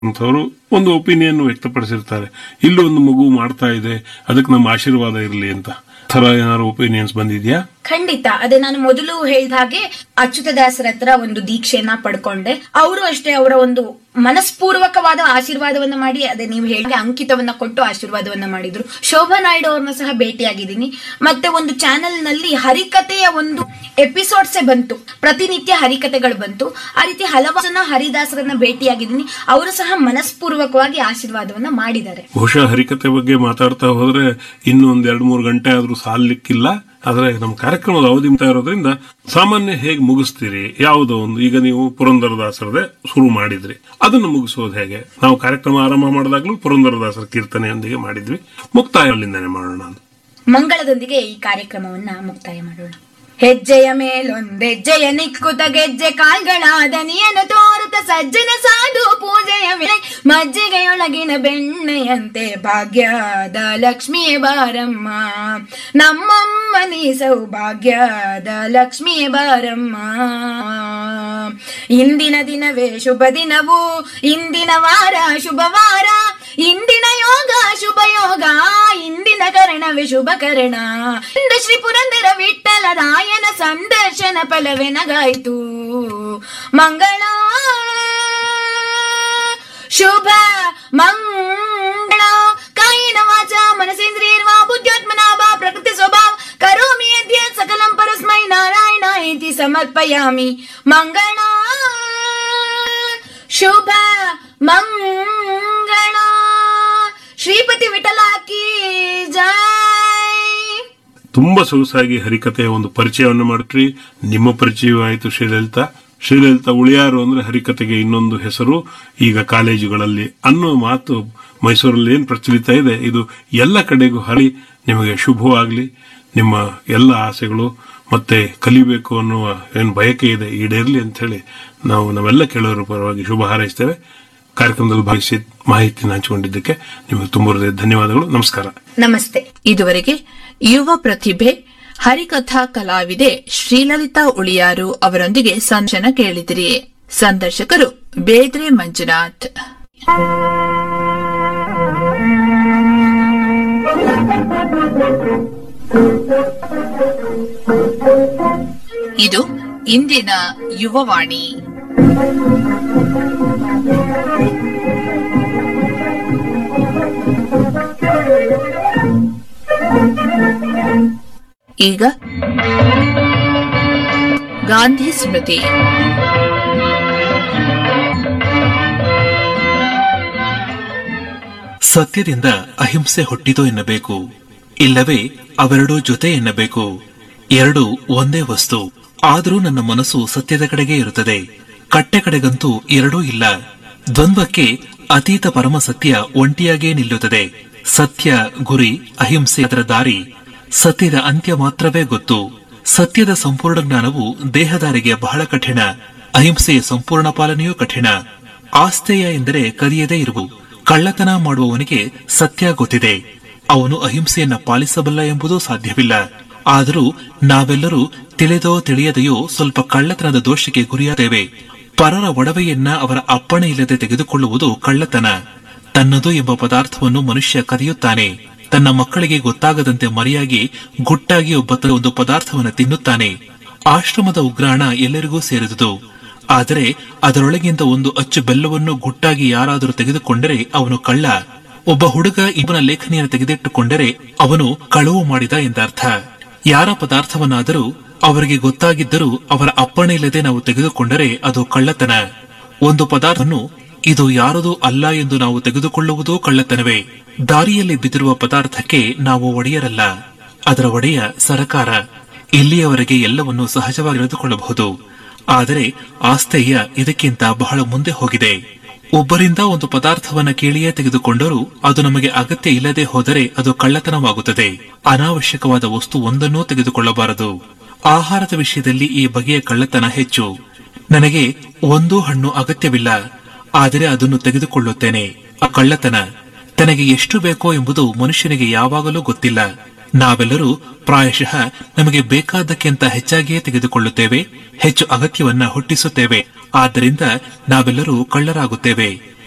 ಅಂತವರು ಒಂದು ಒಪಿನಿಯನ್ ವ್ಯಕ್ತಪಡಿಸಿರ್ತಾರೆ ಇಲ್ಲಿ ಒಂದು ಮಗು ಮಾಡ್ತಾ ಇದೆ ಅದಕ್ಕೆ ನಮ್ಮ ಆಶೀರ್ವಾದ ಇರಲಿ ಅಂತ ಥರ ಏನಾದ್ರು ಒಪಿನಿಯನ್ಸ್ ಬಂದಿದ್ಯಾ ಖಂಡಿತ ಅದೇ ನಾನು ಮೊದಲು ಹೇಳಿದ ಹಾಗೆ ಅಚ್ಯುತದಾಸರ ಹತ್ರ ಒಂದು ದೀಕ್ಷೆಯನ್ನ ಪಡ್ಕೊಂಡೆ ಅವರು ಅಷ್ಟೇ ಅವರ ಒಂದು ಮನಸ್ಪೂರ್ವಕವಾದ ಆಶೀರ್ವಾದವನ್ನ ಮಾಡಿ ಅದೇ ನೀವು ಹೇಳಿ ಅಂಕಿತವನ್ನ ಕೊಟ್ಟು ಆಶೀರ್ವಾದವನ್ನ ಮಾಡಿದ್ರು ಶೋಭಾ ನಾಯ್ಡು ಅವ್ರನ್ನ ಸಹ ಭೇಟಿಯಾಗಿದ್ದೀನಿ ಮತ್ತೆ ಒಂದು ಚಾನೆಲ್ ನಲ್ಲಿ ಹರಿಕತೆಯ ಒಂದು ಎಪಿಸೋಡ್ಸ್ ಬಂತು ಪ್ರತಿನಿತ್ಯ ಹರಿಕತೆಗಳು ಬಂತು ಆ ರೀತಿ ಹಲವಾರು ಜನ ಹರಿದಾಸರನ್ನ ಭೇಟಿಯಾಗಿದ್ದೀನಿ ಅವರು ಸಹ ಮನಸ್ಪೂರ್ವಕವಾಗಿ ಆಶೀರ್ವಾದವನ್ನ ಮಾಡಿದ್ದಾರೆ ಬಹುಶಃ ಹರಿಕತೆ ಬಗ್ಗೆ ಮಾತಾಡ್ತಾ ಹೋದ್ರೆ ಇನ್ನು ಒಂದ್ ಎರಡ್ ಮೂರು ಗಂಟೆ ಆದ್ರೂ ಸಾಲಿಕ್ಕಿಲ್ಲ ಆದ್ರೆ ನಮ್ಮ ಕಾರ್ಯಕ್ರಮದ ಅವಧಿ ಮುಗ್ತಾ ಇರೋದ್ರಿಂದ ಸಾಮಾನ್ಯ ಹೇಗೆ ಮುಗಿಸ್ತೀರಿ ಯಾವುದೋ ಒಂದು ಈಗ ನೀವು ಪುರಂದರದಾಸರದೇ ಶುರು ಮಾಡಿದ್ರಿ ಅದನ್ನು ಮುಗಿಸೋದು ಹೇಗೆ ನಾವು ಕಾರ್ಯಕ್ರಮ ಆರಂಭ ಮಾಡಿದಾಗ್ಲೂ ಪುರಂದರದಾಸರ ಕೀರ್ತನೆಯೊಂದಿಗೆ ಮಾಡಿದ್ವಿ ಮುಕ್ತಾಯ ಅಲ್ಲಿಂದಾನೆ ಮಾಡೋಣ ಅಂತ. ಮಂಗಳದೊಂದಿಗೆ ಈ ಕಾರ್ಯಕ್ರಮವನ್ನ ಮುಕ್ತಾಯ ಮಾಡೋಣ ಹೆಜ್ಜೆಯ ಮೇಲೊಂದೆಜ್ಜೆಯ ನಿಕ್ಕುತ ಗೆಜ್ಜೆ ಕಾಲ್ಗಳ ದನಿಯನ್ನು ತೋರುತ್ತ ಸಜ್ಜನ ಸಾಧು ಪೂಜೆಯ ವೇಳೆ ಮಜ್ಜಿಗೆಯೊಳಗಿನ ಬೆಣ್ಣೆಯಂತೆ ಭಾಗ್ಯದ ಲಕ್ಷ್ಮಿಯೇ ಬಾರಮ್ಮ ನಮ್ಮಮ್ಮ ನೀ ಸೌಭಾಗ್ಯದ ಲಕ್ಷ್ಮಿಯೇ ಬಾರಮ್ಮ ಇಂದಿನ ದಿನವೇ ಶುಭ ದಿನವು ಇಂದಿನ ವಾರ ಶುಭ ವಾರ ಇಂದಿನ ಯೋಗ ಶುಭ ಯೋಗ ಇಂದಿನ ಕರಣವೇ ಶುಭ ಕರಣ ಇಂದ ಶ್ರೀ ಪುರಂದರ ವಿಠಲ ರಾಯನ ಸಂದರ್ಶನ ಫಲವೆನಗಾಯ್ತು ಮಂಗಳ ಶುಭ ಮಂಗಳ ಕಾಯಿನ ವಾಚ ಮನಸೇಂದ್ರಿಯರ್ವಾ ಬುದ್ಧ್ಯಾತ್ಮನಾ ಬಾ ಪ್ರಕೃತಿ ಸ್ವಭಾವ ಕರೋಮಿ ಯದ್ಯ ಸಕಲಂ ಪರಸ್ಮೈ ನಾರಾಯಣ ಇತಿ ಸಮರ್ಪಯಾಮಿ ಮಂಗಳ ಶುಭ ಮಂಗಳ ಶ್ರೀಪತಿ ವಿಠಲ ಕಿ ಜೈ ತುಂಬಾ ಸೊಗಸಾಗಿ ಹರಿಕತೆಯ ಒಂದು ಪರಿಚಯವನ್ನು ಮಾಡಿಟ್ರಿ ನಿಮ್ಮ ಪರಿಚಯವೂ ಆಯಿತು ಶ್ರೀಲಲಿತಾ ಶ್ರೀಲಲಿತಾ ಉಳಿಯಾರು ಅಂದ್ರೆ ಹರಿಕತೆಗೆ ಇನ್ನೊಂದು ಹೆಸರು ಈಗ ಕಾಲೇಜುಗಳಲ್ಲಿ ಅನ್ನೋ ಮಾತು ಮೈಸೂರಲ್ಲಿ ಏನ್ ಪ್ರಚಲಿತ ಇದೆ ಇದು ಎಲ್ಲ ಕಡೆಗೂ ಹರಿ ನಿಮಗೆ ಶುಭವಾಗ್ಲಿ ನಿಮ್ಮ ಎಲ್ಲ ಆಸೆಗಳು ಮತ್ತೆ ಕಲಿಬೇಕು ಅನ್ನುವ ಏನು ಬಯಕೆ ಇದೆ ಈಡೇರ್ಲಿ ಅಂತ ಹೇಳಿ ನಾವು ನಾವೆಲ್ಲ ಕೇಳೋರ ಪರವಾಗಿ ಶುಭ ಹಾರೈಸ್ತೇವೆ ಕಾರ್ಯಕ್ರಮದಲ್ಲಿ ಭಾಗಿಸಿ ಮಾಹಿತಿನ ಹಂಚಿಕೊಂಡಿದ್ದಕ್ಕೆ ನಿಮಗೆ ತುಂಬ ಹೃದಯದ ಧನ್ಯವಾದಗಳು ನಮಸ್ಕಾರ ನಮಸ್ತೆ ಇದುವರೆಗೆ ಯುವ ಪ್ರತಿಭೆ ಹರಿಕಥಾ ಕಲಾವಿದೆ ಶ್ರೀಲಲಿತಾ ಉಳಿಯಾರು ಅವರೊಂದಿಗೆ ಸಂದರ್ಶನ ಕೇಳಿದಿರಿ ಸಂದರ್ಶಕರು ಬೇದ್ರೆ ಮಂಜುನಾಥ್ ಇದು ಇಂದಿನ ಯುವವಾಣಿ ಈಗ ಗಾಂಧಿ ಸ್ಮೃತಿ ಸತ್ಯದಿಂದ ಅಹಿಂಸೆ ಹುಟ್ಟಿತು ಎನ್ನಬೇಕು ಇಲ್ಲವೇ ಅವೆರಡೂ ಜೊತೆ ಎನ್ನಬೇಕು ಎರಡು ಒಂದೇ ವಸ್ತು ಆದರೂ ನನ್ನ ಮನಸ್ಸು ಸತ್ಯದ ಕಡೆಗೆ ಇರುತ್ತದೆ ಕಟ್ಟೆ ಕಡೆಗಂತೂ ಎರಡೂ ಇಲ್ಲ ದ್ವಂದ್ವಕ್ಕೆ ಅತೀತ ಪರಮ ಸತ್ಯ ಒಂಟಿಯಾಗೇ ನಿಲ್ಲುತ್ತದೆ ಸತ್ಯ ಗುರಿ ಅಹಿಂಸೆ ಅದರ ದಾರಿ ಸತ್ಯದ ಅಂತ್ಯ ಮಾತ್ರವೇ ಗೊತ್ತು ಸತ್ಯದ ಸಂಪೂರ್ಣ ಜ್ಞಾನವು ದೇಹದಾರಿಗೆ ಬಹಳ ಕಠಿಣ ಅಹಿಂಸೆಯ ಸಂಪೂರ್ಣ ಪಾಲನೆಯೂ ಕಠಿಣ ಆಸ್ತೆಯ ಎಂದರೆ ಕದಿಯದೇ ಇರುವು ಕಳ್ಳತನ ಮಾಡುವವನಿಗೆ ಸತ್ಯ ಗೊತ್ತಿದೆ ಅವನು ಅಹಿಂಸೆಯನ್ನ ಪಾಲಿಸಬಲ್ಲ ಎಂಬುದೂ ಸಾಧ್ಯವಿಲ್ಲ ಆದರೂ ನಾವೆಲ್ಲರೂ ತಿಳಿದೋ ತಿಳಿಯದೆಯೋ ಸ್ವಲ್ಪ ಕಳ್ಳತನದ ದೋಷಕ್ಕೆ ಗುರಿಯಾದೇವೆ ಪರರ ಒಡವೆಯನ್ನ ಅವರ ಅಪ್ಪಣೆ ಇಲ್ಲದೆ ತೆಗೆದುಕೊಳ್ಳುವುದು ಕಳ್ಳತನ ತನ್ನದು ಎಂಬ ಪದಾರ್ಥವನ್ನು ಮನುಷ್ಯ ಕದಿಯುತ್ತಾನೆ ತನ್ನ ಮಕ್ಕಳಿಗೆ ಗೊತ್ತಾಗದಂತೆ ಮರೆಯಾಗಿ ಗುಟ್ಟಾಗಿ ಒಬ್ಬ ತ- ಒಂದು ಪದಾರ್ಥವನ್ನು ತಿನ್ನುತ್ತಾನೆ ಆಶ್ರಮದ ಉಗ್ರಾಣ ಎಲ್ಲರಿಗೂ ಸೇರಿದುದು ಆದರೆ ಅದರೊಳಗಿಂದ ಒಂದು ಅಚ್ಚು ಬೆಲ್ಲವನ್ನು ಗುಟ್ಟಾಗಿ ಯಾರಾದರೂ ತೆಗೆದುಕೊಂಡರೆ ಅವನು ಕಳ್ಳ ಒಬ್ಬ ಹುಡುಗ ಇವನ ಲೇಖನಿಯನ್ನು ತೆಗೆದಿಟ್ಟುಕೊಂಡರೆ ಅವನು ಕಳುವು ಮಾಡಿದ ಎಂದರ್ಥ ಯಾರ ಪದಾರ್ಥವನ್ನಾದರೂ ಅವರಿಗೆ ಗೊತ್ತಾಗಿದ್ದರೂ ಅವರ ಅಪ್ಪಣೆ ಇಲ್ಲದೆ ನಾವು ತೆಗೆದುಕೊಂಡರೆ ಅದು ಕಳ್ಳತನ ಒಂದು ಪದಾರ್ಥವನ್ನು ಇದು ಯಾರದೂ ಅಲ್ಲ ಎಂದು ನಾವು ತೆಗೆದುಕೊಳ್ಳುವುದೂ ಕಳ್ಳತನವೇ ದಾರಿಯಲ್ಲಿ ಬಿದ್ದಿರುವ ಪದಾರ್ಥಕ್ಕೆ ನಾವು ಒಡೆಯರಲ್ಲ ಅದರ ಒಡೆಯ ಸರಕಾರ ಇಲ್ಲಿಯವರೆಗೆ ಎಲ್ಲವನ್ನು ಸಹಜವಾಗಿ ತಿಳಿದುಕೊಳ್ಳಬಹುದು ಆದರೆ ಆಸ್ತೆಯ ಇದಕ್ಕಿಂತ ಬಹಳ ಮುಂದೆ ಹೋಗಿದೆ ಒಬ್ಬರಿಂದ ಒಂದು ಪದಾರ್ಥವನ್ನ ಕೇಳಿಯೇ ತೆಗೆದುಕೊಂಡರೂ ಅದು ನಮಗೆ ಅಗತ್ಯ ಇಲ್ಲದೆ ಹೋದರೆ ಅದು ಕಳ್ಳತನವಾಗುತ್ತದೆ ಅನಾವಶ್ಯಕವಾದ ವಸ್ತು ಒಂದನ್ನೂ ತೆಗೆದುಕೊಳ್ಳಬಾರದು ಆಹಾರದ ವಿಷಯದಲ್ಲಿ ಈ ಬಗೆಯ ಕಳ್ಳತನ ಹೆಚ್ಚು ನನಗೆ ಒಂದು ಹಣ್ಣು ಅಗತ್ಯವಿಲ್ಲ ಆದರೆ ಅದನ್ನು ತೆಗೆದುಕೊಳ್ಳುತ್ತೇನೆ ಆ ಕಳ್ಳತನ ತನಗೆ ಎಷ್ಟು ಬೇಕೋ ಎಂಬುದು ಮನುಷ್ಯನಿಗೆ ಯಾವಾಗಲೂ ಗೊತ್ತಿಲ್ಲ ನಾವೆಲ್ಲರೂ ಪ್ರಾಯಶಃ ನಮಗೆ ಬೇಕಾದ್ದಕ್ಕಿಂತ ಹೆಚ್ಚಾಗಿಯೇ ತೆಗೆದುಕೊಳ್ಳುತ್ತೇವೆ ಹೆಚ್ಚು ಅಗತ್ಯವನ್ನ ಹುಟ್ಟಿಸುತ್ತೇವೆ ಆದ್ದರಿಂದ ನಾವೆಲ್ಲರೂ ಕಳ್ಳರಾಗುತ್ತೇವೆ